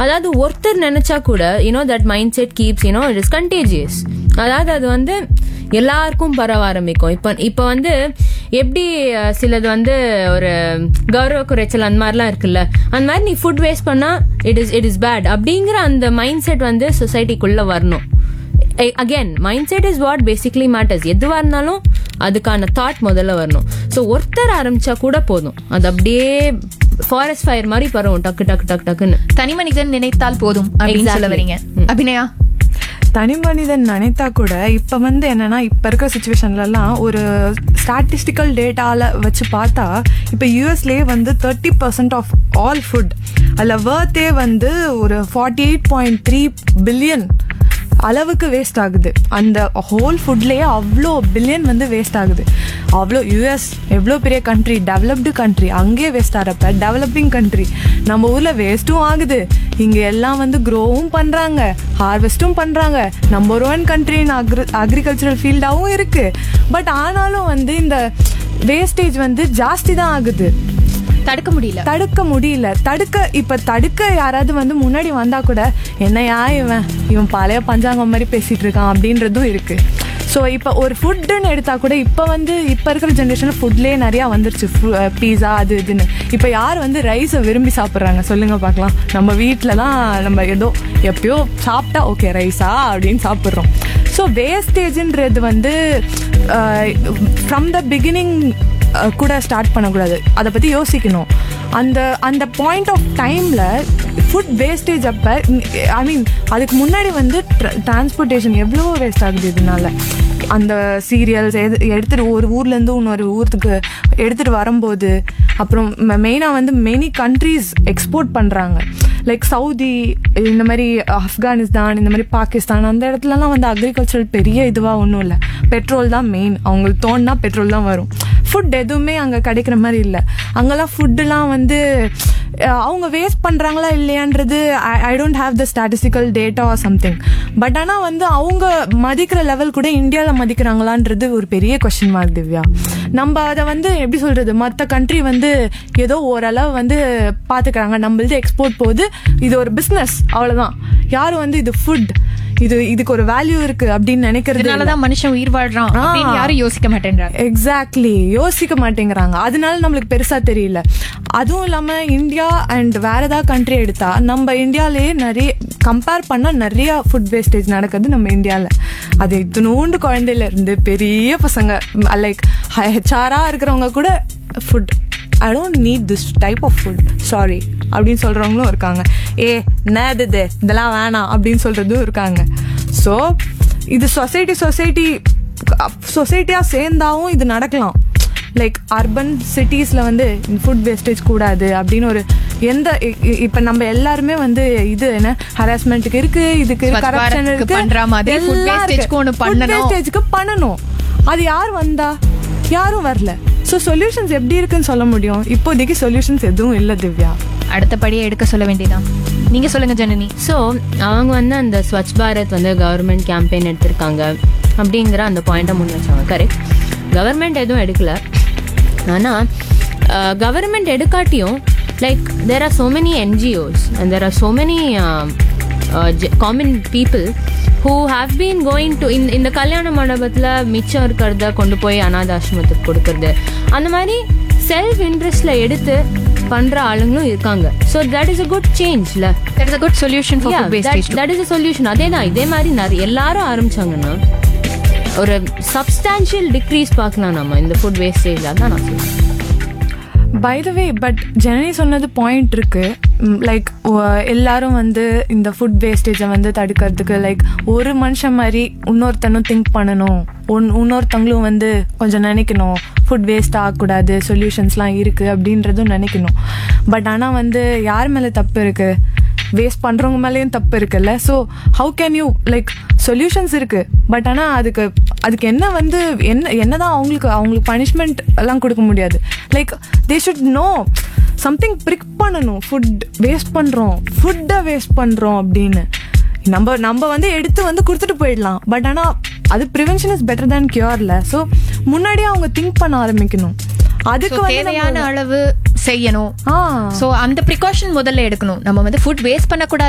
அதாவது ஒருத்தர் நினைச்சா கூட you know that mindset keeps you know it is contagious அதாவது அது வந்து எல்லாருக்கும் பரவ ஆரம்பிக்கும் இப்போ இப்போ வந்து எப்படி அஹ், சிலது வந்து ஒரு கௌரவ குறைச்சல் அந்த மாதிரிலாம் இருக்குல்ல அந்த மாதிரி நீ ஃபுட் வேஸ்ட் பண்ணா it is it is bad அப்படிங்கிற அந்த மைண்ட் செட் வந்து சொசைட்டிக்குள்ள வரணும் again mind set is what basically matters எதுவா இருந்தாலும் அதுக்கான தாட் முதல்ல வரணும் ஸோ ஒருத்தர் ஆரம்பிச்சா கூட போதும் அது அப்படியே ஃபாரஸ்ட் ஃபயர் மாதிரி பரவும் டக்கு டக்கு டக்கு டக்குன்னு தனி மனிதன் நினைத்தால் போதும் அப்படின்னு சொல்ல Exactly. வரீங்க அபிநயா தனி மனிதன் நினைத்தா கூட இப்ப வந்து என்னன்னா இப்ப இருக்க சுச்சுவேஷன்ல எல்லாம் ஒரு ஸ்டாட்டிஸ்டிக்கல் டேட்டால வச்சு பார்த்தா இப்ப யூஎஸ்லயே வந்து thirty percent of all food அதில் வேர்த்தே வந்து ஒரு forty eight point three billion அளவுக்கு வேஸ்ட் ஆகுது அந்த ஹோல் ஃபுட்லேயே அவ்வளோ பில்லியன் வந்து வேஸ்ட் ஆகுது அவ்வளோ யூஎஸ் எவ்வளோ பெரிய கண்ட்ரி டெவலப்டு கண்ட்ரி அங்கேயே வேஸ்ட் ஆகிறப்ப டெவலப்பிங் கண்ட்ரி நம்ம ஊரில் வேஸ்ட்டும் ஆகுது இங்கே எல்லாம் வந்து க்ரோவும் பண்ணுறாங்க ஹார்வெஸ்ட்டும் பண்ணுறாங்க number one country in agri agricultural ஃபீல்டாகவும் இருக்குது பட் ஆனாலும் வந்து இந்த வேஸ்டேஜ் வந்து ஜாஸ்தி தான் ஆகுது தடுக்க முடியல தடுக்க முடியல தடுக்க இப்ப தடுக்க யாராவது வந்து முன்னாடி வந்தா கூட என்னையா இவன் இவன் பழைய பஞ்சாங்கம் மாதிரி பேசிட்டு இருக்கான் அப்படின்றதும் இருக்கு ஸோ இப்போ ஒரு ஃபுட்டுன்னு எடுத்தா கூட இப்போ வந்து இப்போ இருக்கிற ஜென்ரேஷனில் ஃபுட்லேயே நிறையா வந்துருச்சு பீஸா அது இதுன்னு இப்போ யார் வந்து ரைஸை விரும்பி சாப்பிட்றாங்க சொல்லுங்க பார்க்கலாம் நம்ம வீட்டிலலாம் நம்ம ஏதோ எப்பயோ சாப்பிட்டா ஓகே ரைஸா அப்படின்னு சாப்பிட்றோம் ஸோ வேஸ்டேஜ்ன்றது வந்து ஃப்ரம் த பிகினிங் அஹ் கூட ஸ்டார்ட் பண்ணக்கூடாது அதை பற்றி யோசிக்கணும் அந்த அந்த பாயிண்ட் ஆஃப் டைமில் ஃபுட் வேஸ்டேஜ் அப்போ ஐ மீன் அதுக்கு முன்னாடி வந்து டிரான்ஸ்போர்ட்டேஷன் எவ்வளோ வேஸ்ட் ஆகுது இதனால அந்த சீரியல்ஸ் எது எடுத்துகிட்டு ஒரு ஊர்லேருந்து இன்னொரு ஊருக்கு எடுத்துகிட்டு வரும்போது அப்புறம் மெயினாக வந்து மெனி கண்ட்ரீஸ் எக்ஸ்போர்ட் பண்ணுறாங்க லைக் சவுதி இந்த மாதிரி ஆப்கானிஸ்தான் இந்த மாதிரி பாகிஸ்தான் அந்த இடத்துலலாம் வந்து அக்ரிகல்ச்சரல் பெரிய இதுவாக ஒன்றும் இல்லை பெட்ரோல் தான் மெயின் அவங்களுக்கு தோணுனா பெட்ரோல் தான் வரும் ஃபுட் எதுவுமே அங்கே கிடைக்கிற மாதிரி இல்லை அங்கெல்லாம் ஃபுட்டுலாம் வந்து அஹ், அவங்க வேஸ்ட் பண்ணுறாங்களா இல்லையான்றது I don't have the statistical data or something but ஆனால் வந்து அவங்க மதிக்கிற லெவல் கூட இந்தியாவில் மதிக்கிறாங்களான்றது ஒரு பெரிய கொஸ்டின் மார்க் திவ்யா நம்ம அதை வந்து எப்படி சொல்கிறது மற்ற கண்ட்ரி வந்து ஏதோ ஓரளவு வந்து பார்த்துக்கிறாங்க நம்மளது எக்ஸ்போர்ட் போகுது இது ஒரு பிஸ்னஸ் அவ்வளோதான் யாரும் வந்து இது ஃபுட் இது இதுக்கு ஒரு வேல்யூ இருக்கு அப்படின்னு நினைக்கிறது இல்ல. இதனாலதான் மனுஷன் உயிர் வாழ்றான் ஆ. அப்படின்னு யாரும் யோசிக்க மாட்டேன்றாங்க எக்ஸாக்ட்லி யோசிக்க மாட்டேங்கிறாங்க அதனால நம்மளுக்கு பெருசா தெரியல அதுவும் இல்லாம இந்தியா அண்ட் வேற ஏதாவது கண்ட்ரி எடுத்தா நம்ம இந்தியாலயே நிறைய கம்பேர் பண்ணா நிறைய ஃபுட் வேஸ்டேஜ் நடக்குது நம்ம இந்தியால அது இத்தினூண்டு குழந்தையில இருந்து பெரிய பசங்க லைக் ஹெச்ஆரா இருக்கிறவங்க கூட food I don't need this type of food sorry அப்படின்னு சொல்றவங்களும் இருக்காங்க ஏ என்னது இது இதெல்லாம் வேணாம் அப்படின்னு சொல்றதும் இருக்காங்க ஸோ இது சொசைட்டி சொசைட்டி சொசைட்டியாக சேர்ந்தாவும் இது நடக்கலாம் லைக் அர்பன் சிட்டிஸில் வந்து ஃபுட் வேஸ்டேஜ் கூடாது அப்படின்னு ஒரு எந்த இ- இ- இப்ப நம்ம எல்லாருமே வந்து இது என்ன ஹராஸ்மெண்ட்டுக்கு இருக்கு இதுக்கு ஸ்வச் கரப்ஷன் பாரத்துக்கு இருக்கு பண்ற மாதிரி food எல்லாம் wastage க்கு ஒண்ணு இருக்கு. Food பண்ணணும். wastage க்கு பண்ணணும் அது யார் வந்தா யாரும் வரல ஸோ சொல்யூஷன்ஸ் எப்படி இருக்குன்னு சொல்ல முடியும் இப்போதைக்கு சொல்யூஷன்ஸ் எதுவும் இல்லை திவ்யா அடுத்தபடியே எடுக்க சொல்ல வேண்டியதான் நீங்க சொல்லுங்க ஜனனி ஸோ அவங்க வந்து அந்த ஸ்வச் பாரத் வந்து கவர்மெண்ட் கேம்பெயின் எடுத்திருக்காங்க அப்படிங்கிற அந்த பாயிண்ட்டை முன் வச்சாங்க கரெக்ட் கவர்மெண்ட் எதுவும் எடுக்கல ஆனால் கவர்மெண்ட் எடுக்காட்டியும் like there are so many NGOs and there are so many common people who have been going to இந்த இந்த கல்யாண மண்டபத்தில் மிச்சம் இருக்கிறத கொண்டு போய் அனாதாசிரமத்துக்கு கொடுக்கறது அந்த மாதிரி செல்ஃப் இன்ட்ரெஸ்ட்ல எடுத்து பண்ற ஆளுங்களும் இருக்காங்க so that is a good சேஞ்ச்ல that is a good solution for food wastage that is solution அதே தான் இதே மாதிரி நிறைய எல்லாரும் ஆரம்பிச்சாங்கன்னா ஒரு சப்ஸ்டான்ஷியல் டிக்ரீஸ் பார்க்கலாம் நம்ம இந்த ஃபுட் வேஸ்டேஜ் தான் நான் சொல்றேன் by the way but Janani சொன்னது பாயிண்ட் இருக்கு லைக் எல்லாரும் வந்து இந்த ஃபுட் வேஸ்டேஜை வந்து தடுக்கிறதுக்கு லைக் ஒரு மனுஷன் மாதிரி இன்னொருத்தனும் திங்க் பண்ணணும் ஒன் இன்னொருத்தவங்களும் வந்து கொஞ்சம் நினைக்கணும் ஃபுட் வேஸ்ட் ஆகக்கூடாது சொல்யூஷன்ஸ்லாம் இருக்குது அப்படின்றதும் நினைக்கணும் பட் ஆனால் வந்து யார் மேலே தப்பு இருக்குது வேஸ்ட் பண்ணுறவங்க மேலேயும் தப்பு இருக்குல்ல so how can you like solutions இருக்கு பட் ஆனால் அதுக்கு அதுக்கு என்ன வந்து என்ன என்னதான் அவங்களுக்கு அவங்களுக்கு பனிஷ்மெண்ட் எல்லாம் கொடுக்க முடியாது like they should know something ப்ரிக் பண்ணணும் ஃபுட் வேஸ்ட் பண்ணுறோம் ஃபுட்டை வேஸ்ட் பண்ணுறோம் அப்படின்னு நம்ம நம்ம வந்து எடுத்து வந்து கொடுத்துட்டு போயிடலாம் பட் ஆனால் அது ப்ரிவென்ஷன் இஸ் பெட்டர் தேன் கியூர்ல ஸோ முன்னாடியே அவங்க திங்க் பண்ண ஆரம்பிக்கணும் அதுக்கு வந்து நம்ம- தேவையான அளவு செய்யணும் ஆ சோ அந்த ப்ரிகாஷன் முதல்ல எடுக்கணும் நம்ம வந்து ஃபுட் வேஸ்ட் பண்ணக்கூடாது